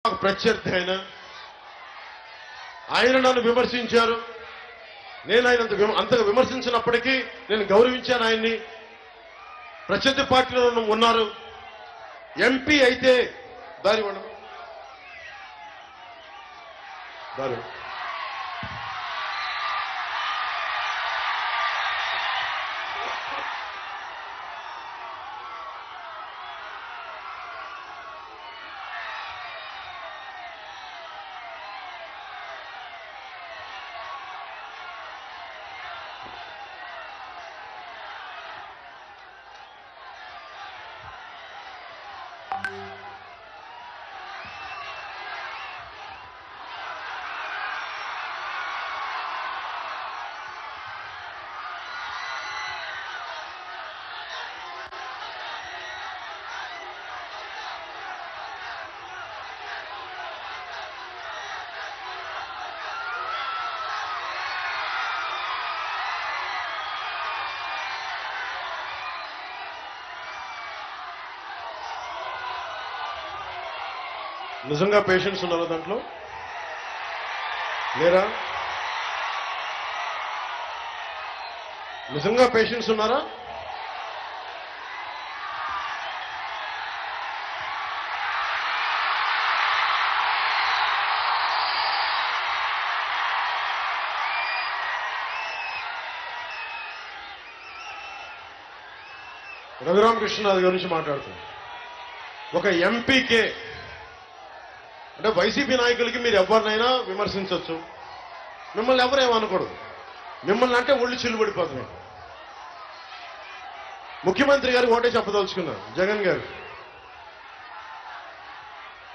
నాకు ప్రత్యర్థి ఆయన ఆయన నన్ను విమర్శించారు నేను ఆయన అంత విమ- అంతగా విమర్శించినప్పటికీ నేను గౌరవించాను ఆయన్ని ప్రత్యర్థి పార్టీలో ఉన్న- ఉన్నారు ఎంపీ అయితే దారి ఇవ్వండి దారి ఇవ్వండి. నిజంగా పేషెంట్స్ ఉన్నారా దాంట్లో లేరా నిజంగా పేషెంట్స్ ఉన్నారా రఘురామకృష్ణరాజు గురించి మాట్లాడుతున్నాం ఒక ఎంపీకే అంటే వైసీపీ నాయకులకి మీరు ఎవరినైనా విమర్శించవచ్చు మిమ్మల్ని ఎవరు ఏమనకూడదు మిమ్మల్ని అంటే ఒళ్ళు చిల్లుబడిపోతున్నాయి ముఖ్యమంత్రి గారికి ఒకటే చెప్పదలుచుకున్నాను జగన్ గారు